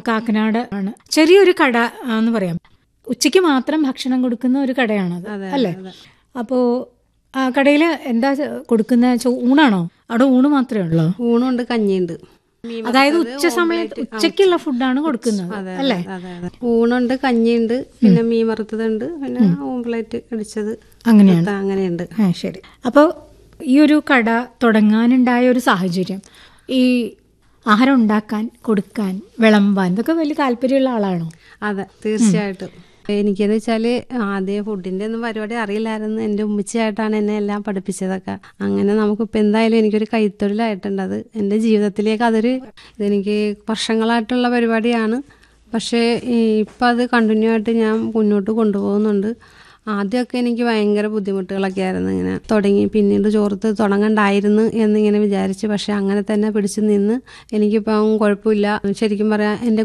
കാക്കനാട് ആണ് ചെറിയൊരു കട എന്ന് പറയാം ഉച്ചയ്ക്ക് മാത്രം ഭക്ഷണം കൊടുക്കുന്ന ഒരു കടയാണത് അല്ലേ അപ്പോ ആ കടയിൽ എന്താ കൊടുക്കുന്ന ചോ- ഊണാണോ അവിടെ ഊണ് മാത്രമേ ഉള്ളൂ ഊണുണ്ട് കഞ്ഞിയുണ്ട് അതായത് ഉച്ച സമയത്ത് ഉച്ചയ്ക്കുള്ള ഫുഡാണ് കൊടുക്കുന്നത് അല്ലേ അതെ അതെ ഊണുണ്ട് കഞ്ഞിയുണ്ട് പിന്നെ മീൻ വറുത്തതുണ്ട് പിന്നെ ഓംപ്ലേറ്റ് അടിച്ചത് അങ്ങനെയാണ് അങ്ങനെയുണ്ട് ആ ശരി അപ്പോൾ ഈ ഒരു കട തുടങ്ങാനുണ്ടായ ഒരു സാഹചര്യം ഈ ആഹാരം ഉണ്ടാക്കാൻ കൊടുക്കാൻ വിളമ്പാൻ ഇതൊക്കെ വലിയ താല്പര്യമുള്ള ആളാണോ അതെ തീർച്ചയായിട്ടും എനിക്കെന്ന് വെച്ചാല് ആദ്യം ഫുഡിന്റെ ഒന്നും പരിപാടി അറിയില്ലായിരുന്നു എൻ്റെ ഉമ്മച്ചിയായിട്ടാണ് എന്നെ എല്ലാം പഠിപ്പിച്ചതൊക്കെ അങ്ങനെ നമുക്കിപ്പോൾ എന്തായാലും എനിക്കൊരു കൈത്തൊഴിലായിട്ടുണ്ട് അത് എൻ്റെ ജീവിതത്തിലേക്ക് അതൊരു ഇതെനിക്ക് വർഷങ്ങളായിട്ടുള്ള പരിപാടിയാണ് പക്ഷേ ഇപ്പം അത് കണ്ടിന്യൂ ആയിട്ട് ഞാൻ മുന്നോട്ട് കൊണ്ടുപോകുന്നുണ്ട് ആദ്യമൊക്കെ എനിക്ക് ഭയങ്കര ബുദ്ധിമുട്ടുകളൊക്കെ ആയിരുന്നു ഇങ്ങനെ തുടങ്ങി പിന്നീട് ചോർത്ത് തുടങ്ങണ്ടായിരുന്നു എന്നിങ്ങനെ വിചാരിച്ച് പക്ഷെ അങ്ങനെ തന്നെ പിടിച്ചു നിന്ന് എനിക്കിപ്പം കുഴപ്പമില്ല ശരിക്കും പറയാം എൻ്റെ